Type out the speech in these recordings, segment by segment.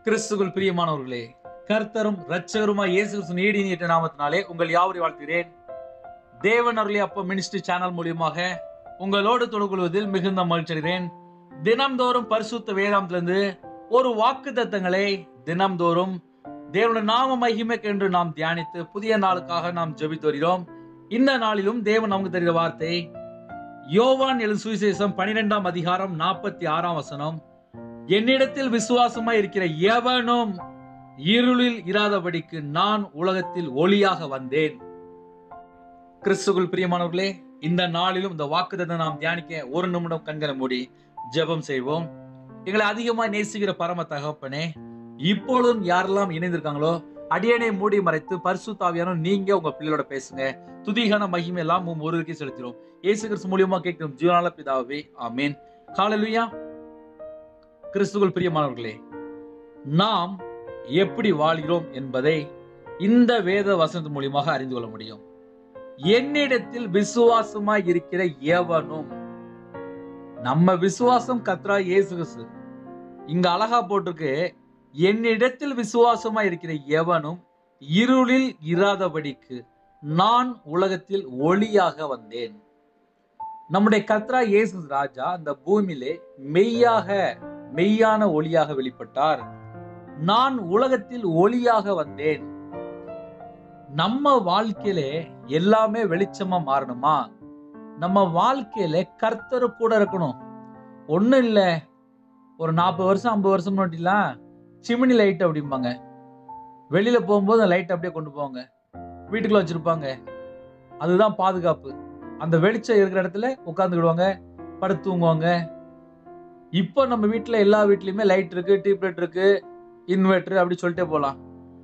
கிறிஸ்துக்குள் பிரியமானவர்களே கர்த்தரும் இரட்சகருமாய் இயேசு கிறிஸ்து நீடி நீட்ட நாமத்தினாலே உங்கள் யாவரை வாழ்த்துகிறேன் தேவன் அருளி அப்ப மினிஸ்ட்ரி சேனல் மூலியமாக உங்களோடு தொடர்புகொள்வதில் மிகுந்த மகிழ்ச்சி அடைகிறேன் தினம்தோறும் பரிசுத்த வேதாந்திலிருந்து ஒரு வாக்கு தத்தங்களை தினம்தோறும் தேவனுடைய நாம மகிமைக்கு என்று நாம் தியானித்து புதிய நாளுக்காக நாம் ஜெபித்து வருகிறோம் இந்த நாளிலும் தேவன் நமக்கு தருகிற வார்த்தை யோவான் எழும் சுவிசேஷம் பனிரெண்டாம் அதிகாரம் நாற்பத்தி ஆறாம் வசனம் என்னிடத்தில் விசுவாசமாய் இருக்கிற எவனும் இருளில் இராதபடிக்கு நான் உலகத்தில் ஒளியாக வந்தேன் கிறிஸ்துக்குள் பிரியமானவர்களே இந்த நாளிலும் இந்த வாக்குதத்தை நாம் தியானிக்க ஒரு நிமிடம் கண்களை மூடி ஜெபம் செய்வோம் எங்களை அதிகமாக நேசிக்கிற பரம தகப்பனே இப்பொழுதும் யாரெல்லாம் இணைந்திருக்காங்களோ அடியனை மூடி மறைத்து பரிசுத்தாவியான நீங்க உங்க பிள்ளையோட பேசுங்க துதிகான மகிமை எல்லாம் உம் ஒருவருக்கே செலுத்திடும் இயேசு கிறிஸ்து மூலியமா கேட்கும் ஜீவனால பிதாவே ஆமீன் ஹalleluya கிறிஸ்துக்குள் பிரியமானவர்களே நாம் எப்படி வாழ்கிறோம் என்பதை இந்த வேத வசனத்து மூலியமாக அறிந்து கொள்ள முடியும் என்னிடத்தில் விசுவாசமாய் இருக்கிற எவனும் நம்ம விசுவாசம் கத்ரா இயேசு கிறிஸ்து இங்க அழகா போட்டிருக்கு என்னிடத்தில் விசுவாசமா இருக்கிற எவனும் இருளில் இராதபடிக்கு நான் உலகத்தில் ஒளியாக வந்தேன் நம்முடைய கத்ரா இயேசு ராஜா அந்த பூமியிலே மெய்யாக மெய்யான ஒளியாக வெளிப்பட்டார் நான் உலகத்தில் ஒளியாக வந்தேன் நம்ம வாழ்க்கையில எல்லாமே வெளிச்சமா மாறணுமா நம்ம வாழ்க்கையில கர்த்தர் கூட இருக்கணும் ஒண்ணும் இல்ல ஒரு நாற்பது வருஷம் ஐம்பது வருஷம் முன்னாடிலாம் சிமினி லைட் அப்படிம்பாங்க வெளியில போகும்போது அந்த லைட் அப்படியே கொண்டு போவாங்க வீட்டுக்குள்ள வச்சிருப்பாங்க அதுதான் பாதுகாப்பு அந்த வெளிச்சம் இருக்கிற இடத்துல உட்காந்துக்கிடுவாங்க படுத்து தூங்குவாங்க இப்போ நம்ம வீட்டில் எல்லா வீட்லையுமே லைட் இருக்கு டியூப்லைட் இருக்கு இன்வெர்டர் அப்படி சொல்லிட்டே போகலாம்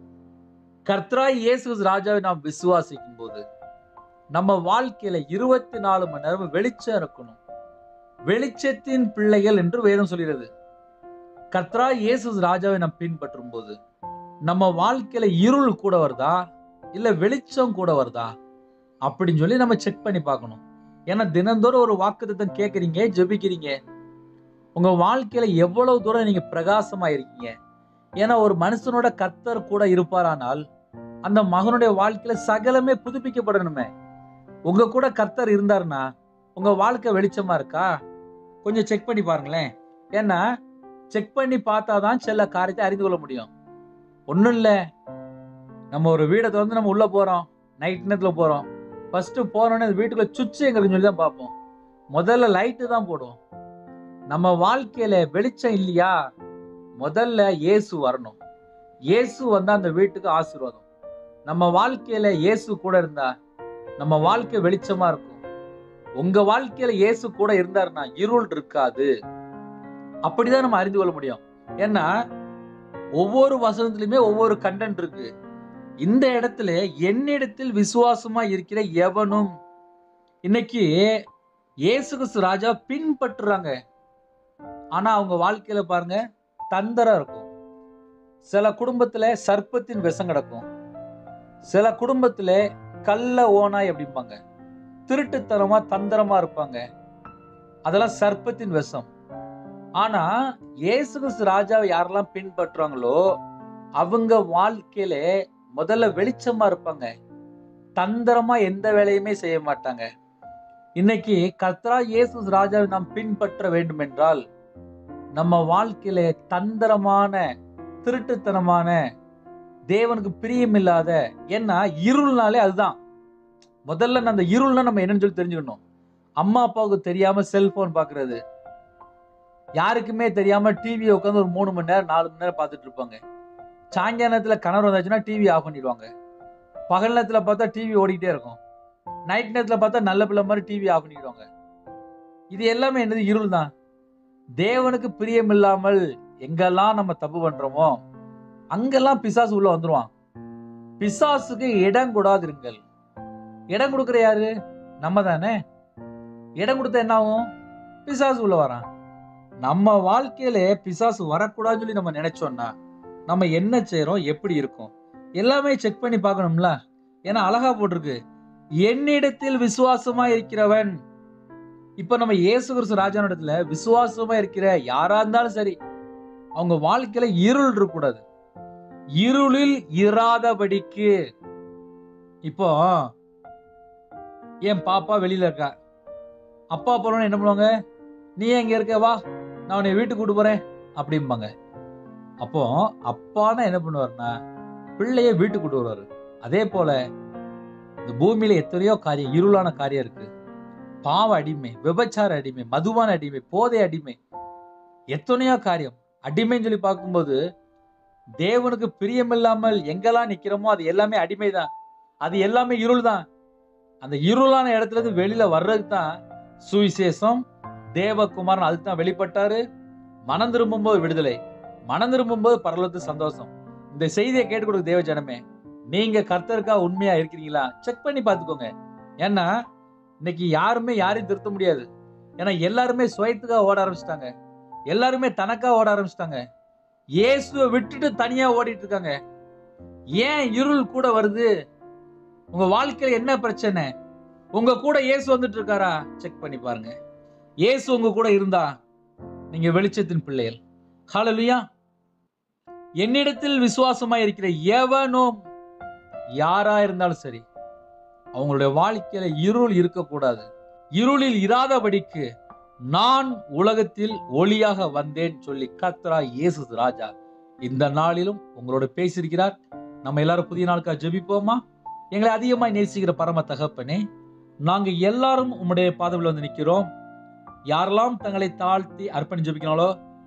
கர்த்தராய் இயேசு கிறிஸ்து ராஜாவை நாம் விசுவாசிக்கும் போது நம்ம வாழ்க்கையில இருபத்தி நாலு மணி நேரம் வெளிச்சம் இருக்கணும் வெளிச்சத்தின் பிள்ளைகள் என்று வேதம் சொல்கிறது கர்த்தரா இயேசு ராஜாவை நாம் பின்பற்றும் போது நம்ம வாழ்க்கையில இருள் கூட வருதா இல்ல வெளிச்சம் கூட வருதா அப்படின்னு சொல்லி நம்ம செக் பண்ணி பார்க்கணும் ஏன்னா தினந்தோறும் ஒரு வாக்குத்தத்தம் கேட்குறீங்க ஜெபிக்கிறீங்க உங்க வாழ்க்கையில எவ்வளவு தூரம் நீங்க பிரகாசமா இருக்கீங்க ஏன்னா ஒரு மனுஷனோட கர்த்தர் கூட இருப்பாரானால் அந்த மகனுடைய வாழ்க்கையில சகலமே புதுப்பிக்கப்படணுமே உங்க கூட கர்த்தர் இருந்தாருன்னா உங்க வாழ்க்கை வெளிச்சமா இருக்கா கொஞ்சம் செக் பண்ணி பாருங்களேன் ஏன்னா செக் பண்ணி பார்த்தாதான் சில காரியத்தை அறிந்து கொள்ள முடியும் ஒன்றும் இல்லை நம்ம ஒரு வீடை திறந்து நம்ம உள்ள போறோம் நைட் நேரத்தில் போறோம் ஃபர்ஸ்ட் போனோடனே அந்த வீட்டுக்குள்ள சுவிட்ச் எங்க இருக்குன்னு சொல்லி தான் பார்ப்போம் முதல்ல லைட்டு தான் போடுவோம் நம்ம வாழ்க்கையில வெளிச்சம் இல்லையா முதல்ல இயேசு வரணும் இயேசு வந்தா அந்த வீட்டுக்கு ஆசீர்வாதம் நம்ம வாழ்க்கையில இயேசு கூட இருந்தா நம்ம வாழ்க்கை வெளிச்சமா இருக்கும் உங்க வாழ்க்கையில இயேசு கூட இருந்தாருன்னா இருள் இருக்காது அப்படிதான் நம்ம அறிந்து கொள்ள முடியும் ஏன்னா ஒவ்வொரு வசனத்திலுமே ஒவ்வொரு கண்டென்ட் இருக்கு இந்த இடத்துல என்னிடத்தில் விசுவாசமா இருக்கிற எவனும் இன்னைக்கு இயேசு கிறிஸ்து ராஜா பின்பற்றுறாங்க ஆனா அவங்க வாழ்க்கையில பாருங்க தந்தரம் இருக்கும் சில குடும்பத்துல சர்ப்பத்தின் விஷம் கிடக்கும் சில குடும்பத்துல கள்ள ஓனாய் அப்படிம்பாங்க திருட்டுத்தனமா தந்திரமா இருப்பாங்க அதெல்லாம் சர்ப்பத்தின் விஷம் ஆனா இயேசு கிறிஸ்து ராஜாவை யாரெல்லாம் பின்பற்றுறாங்களோ அவங்க வாழ்க்கையில முதல்ல வெளிச்சமா இருப்பாங்க தந்திரமா எந்த வேலையுமே செய்ய மாட்டாங்க இன்னைக்கு கத்ரா இயேசு ராஜாவை நாம் பின்பற்ற வேண்டும் என்றால் நம்ம வாழ்க்கையில தந்திரமான திருட்டுத்தனமான தேவனுக்கு பிரியமில்லாத ஏன்னா இருள்னாலே அதுதான் முதல்ல நான் அந்த இருள்னா நம்ம என்னன்னு சொல்லி தெரிஞ்சுக்கணும் அம்மா அப்பாவுக்கு தெரியாம செல்போன் பாக்குறது யாருக்குமே தெரியாம டிவி உட்காந்து ஒரு மூணு மணி நேரம் நாலு மணி நேரம் பார்த்துட்டு இருப்பாங்க சாயங்காலத்துல கணவர் வந்தாச்சுன்னா டிவி ஆஃப் பண்ணிடுவாங்க பகல் நேரத்துல பார்த்தா டிவி ஓடிக்கிட்டே இருக்கும் நைட் நேரத்துல பார்த்தா நல்ல பிள்ளை மாதிரி டிவி ஆஃப் பண்ணிடுவாங்க இது எல்லாமே என்னது இருள் தான் தேவனுக்கு பிரியமில்லாமல் எங்கெல்லாம் நம்ம தப்பு பண்றோமோ அங்கெல்லாம் பிசாசு உள்ள வந்துருவான் பிசாசுக்கு இடம் கூடாதிருங்கள் இடம் கொடுக்குற யாரு நம்ம தானே இடம் கொடுத்தா என்ன ஆகும் பிசாசு உள்ள வரான் நம்ம வாழ்க்கையில பிசாசு வரக்கூடாதுன்னு சொல்லி நம்ம நினைச்சோம்னா நம்ம என்ன செய்யறோம் எப்படி இருக்கும் எல்லாமே செக் பண்ணி பார்க்கணும்ல ஏன்னா அழகா போட்டிருக்கு என்னிடத்தில் விசுவாசமா இருக்கிறவன் இப்ப நம்ம இயேசு கிறிஸ்து ராஜானிடத்துல விசுவாசமா இருக்கிற யாரா இருந்தாலும் சரி அவங்க வாழ்க்கையில இருள் இருக்கக்கூடாது இருளில் இராதபடிக்கு இப்போ என் பாப்பா வெளியில இருக்கா அப்பா போறோன்னு என்ன பண்ணுவாங்க நீ ஏன் இங்க இருக்க வா நான் உன்னை வீட்டுக்கு கூட்டு போறேன் அப்படிம்பாங்க அப்போ அப்பானா என்ன பண்ணுவாருன்னா பிள்ளைய வீட்டுக்கு கூட்டு வருவாரு அதே போல இந்த பூமியில எத்தனையோ காரியம் இருளான காரியம் இருக்கு பாவ அடிமை விபச்சார அடிமை மதுவான அடிமை போதை அடிமை எத்தனையோ காரியம் அடிமைன்னு சொல்லி பார்க்கும்போது தேவனுக்கு பிரியமில்லாமல் எங்கெல்லாம் நிக்கிறோமோ அது எல்லாமே அடிமைதான் அது எல்லாமே இருள் தான் அந்த இருளான இடத்துல இருந்து வெளியில வர்றதுக்கு தான் சுவிசேஷம் தேவகுமாரன் அதுக்கு தான் வெளிப்பட்டாரு மனம் திரும்பும்போது விடுதலை மனம் திரும்பும்போது பரலத்து சந்தோஷம் இந்த செய்தியை கேட்டு கொடுக்க தேவ ஜனமே நீங்க கர்த்தருக்கா உண்மையா இருக்கிறீங்களா செக் பண்ணி பார்த்துக்கோங்க ஏன்னா இன்னைக்கு யாருமே யாரையும் திருத்த முடியாது ஏன்னா எல்லாருமே சுயத்துக்காக ஓட ஆரம்பிச்சிட்டாங்க எல்லாருமே தனக்கா ஓட ஆரம்பிச்சிட்டாங்க இயேசுவை விட்டுட்டு தனியா ஓடிட்டு இருக்காங்க ஏன் இருள் கூட வருது உங்க வாழ்க்கையில என்ன பிரச்சனை உங்க கூட இயேசு வந்துட்டு இருக்காரா செக் பண்ணி பாருங்க இயேசு உங்க கூட இருந்தா நீங்க வெளிச்சத்தின் பிள்ளைகள் ஹalleluya என்னிடத்தில் விசுவாசமா இருக்கிற எவனும் யாரா இருந்தாலும் சரி அவங்களுடைய வாழ்க்கையில இருள் இருக்கக்கூடாது இருளில் இராதபடிக்கு நான் உலகத்தில் ஒளியாக வந்தேன் சொல்லி கத்ரா இயேசு ராஜா இந்த நாளிலும் உங்களோட பேசியிருக்கிறார் நம்ம எல்லாரும் புதிய நாளுக்காக ஜெபிப்போமா எங்களை அதிகமாய் நேசிக்கிற பரம தகப்பனே நாங்க எல்லாரும் உம்முடைய பாதவில் வந்து நிக்கிறோம் யாரெல்லாம் தங்களை தாழ்த்தி அர்ப்பணி ஜெபிக்கிறாங்களோ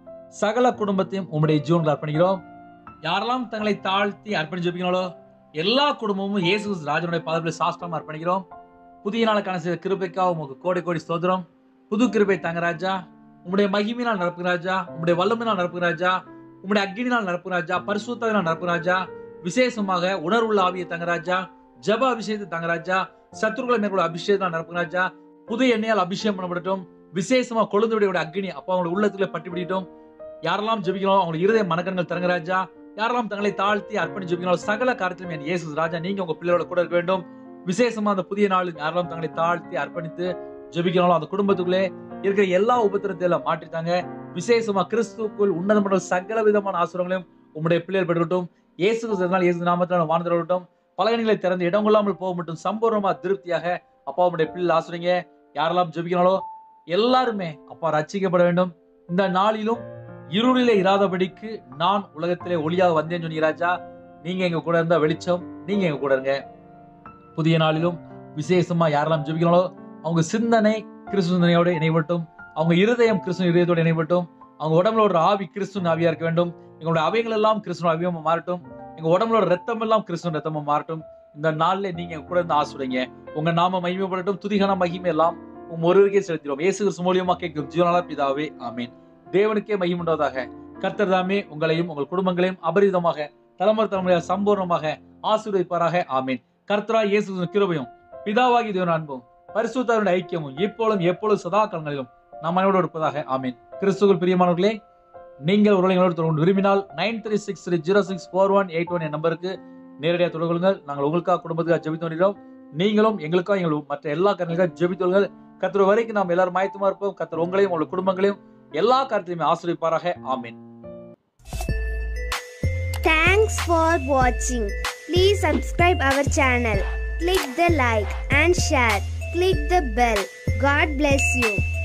சகல குடும்பத்தையும் உம்முடைய ஜீவன்கள் அர்ப்பணிக்கிறோம் யாரெல்லாம் தங்களை தாழ்த்தி அர்ப்பணி ஜெபிக்கிறாங்களோ எல்லா குடும்பமும் இயேசு கிறிஸ்து ராஜனுடைய பாதத்தில் சாஸ்திரமா அர்ப்பணிக்கிறோம் புதிய நாளுக்கான செய்த கிருபைக்காக உங்களுக்கு கோடி கோடி ஸ்தோத்திரம் புது கிருபை தாங்க ராஜா உம்முடைய மகிமையினால் நடப்புங்க ராஜா உம்முடைய வல்லமையினால் நடப்புங்க ராஜா உம்முடைய அக்னினால் நடப்புங்க ராஜா பரிசுத்தாவினால் நடப்புங்க ராஜா விசேஷமாக உணர்வுள்ள ஆவியை தங்க ராஜா ஜப அபிஷேகத்தை தங்க ராஜா சத்துருக்களை மேற்கொள்ள அபிஷேகம் நடப்புங்க ராஜா புது எண்ணெயால் அபிஷேகம் பண்ணப்படட்டும் விசேஷமா கொழுந்துடைய அக்னி அப்ப அவங்களுடைய உள்ளத்துல பட்டி பிடிக்கட்டும் யாரெல்லாம் ஜெபிக்கிறோம் அவங்களுக்கு இருதய மனக்கண்கள் தரங்க ராஜா யாரெல்லாம் தங்களை தாழ்த்தி அர்ப்பணி ஜெபிக்கிறோம் சகல காரியத்திலும் என் இயேசு ராஜா நீங்க உங்க பிள்ளையோட கூட இருக்க வேண்டும் விசேஷமா அந்த புதிய நாள் யாரெல்லாம் தங்களை தாழ்த்தி அர்ப்பணித்து ஜெபிக்கிறாங்களோ அந்த குடும்பத்துக்குள்ளே இருக்கிற எல்லா உபத்திரத்தையும் மாற்றிட்டாங்க விசேஷமா கிறிஸ்துக்குள் உன்னதமான சகல விதமான ஆசிரங்களையும் உம்முடைய பிள்ளைகள் பெற்றுக்கட்டும் இயேசு கிறிஸ்துவினால் இயேசு நாமத்தில் வாழ்ந்துடட்டும் பலகணிகளை திறந்து இடம் கொள்ளாமல் போக மட்டும் சம்பூர்ணமா திருப்தியாக அப்பா உம்முடைய பிள்ளை ஆசிரியங்க யாரெல்லாம் ஜெபிக்கிறாங்களோ எல்லாருமே அப்பா ரட்சிக்கப்பட வேண்டும் இந்த நாளிலும் இருளிலே இராதபடிக்கு நான் உலகத்திலே ஒளியாக வந்தேன் சொன்னீங்க ராஜா நீங்க எங்க கூட இருந்தா வெளிச்சம் நீங்க எங்க கூட இருங்க புதிய நாளிலும் விசேஷமா யாரெல்லாம் ஜெபிக்கிறாங்களோ அவங்க சிந்தனை கிறிஸ்து சிந்தனையோடு இணைவட்டும் அவங்க இருதயம் கிறிஸ்து இருதயத்தோடு இணைவட்டும் அவங்க உடம்புல ஒரு ஆவி கிறிஸ்து ஆவியா இருக்க வேண்டும் எங்களுடைய அவைகள் எல்லாம் கிறிஸ்துவ அவியமா மாறட்டும் எங்க உடம்புல ஒரு ரத்தம் எல்லாம் கிறிஸ்துவ ரத்தமா மாறட்டும் இந்த நாள்ல நீங்க எங்க கூட இருந்து ஆசுடுங்க உங்க நாம மகிமைப்படட்டும் துதிகன மகிமை எல்லாம் உம் ஒருவருக்கே செலுத்திடும் இயேசு கிறிஸ்து மூலியமா கேட்கும் ஜீவனால பிதாவே ஆமீன் தேவனுக்கே மகிமுண்டதாக கர்த்தர் தாமே உங்களையும் உங்கள் குடும்பங்களையும் அபரிதமாக தலைமுறை தலைமுறையாக சம்பூர்ணமாக ஆசீர்வதிப்பாராக ஆமீன் கர்த்தரா இயேசு கிறிஸ்துவின் கிருபையும் பிதாவாகி தேவன் அன்பும் பரிசுத்தருடைய ஐக்கியமும் இப்பொழுதும் எப்பொழுதும் சதா காலங்களிலும் நாம் அனைவரோடு இருப்பதாக ஆமீன் கிறிஸ்துவில் பிரியமானவர்களே நீங்கள் ஒரு எங்களோடு தொடர்பு விரும்பினால் nine three six three zero six four one eight one என் நம்பருக்கு நேரடியாக தொடர்பு கொள்ளுங்கள் நாங்கள் உங்களுக்காக குடும்பத்துக்காக ஜெபித்து வருகிறோம் நீங்களும் எங்களுக்காக எங்கள் மற்ற எல்லா காரணங்களுக்காக ஜெபித்து வருங்கள் கத்தர் வரைக்கும் நாம் எல்லாரும் மாயத்துமா இருப்போம் கத்தர் உங்களையும் உங்கள் குடும்பங்களையும் எல்லா காரியத்திலுமே ஆசிரியப்பாராக ஆமீன் Thanks for watching. Please subscribe our channel. Click the like and share. Click the bell. God bless you.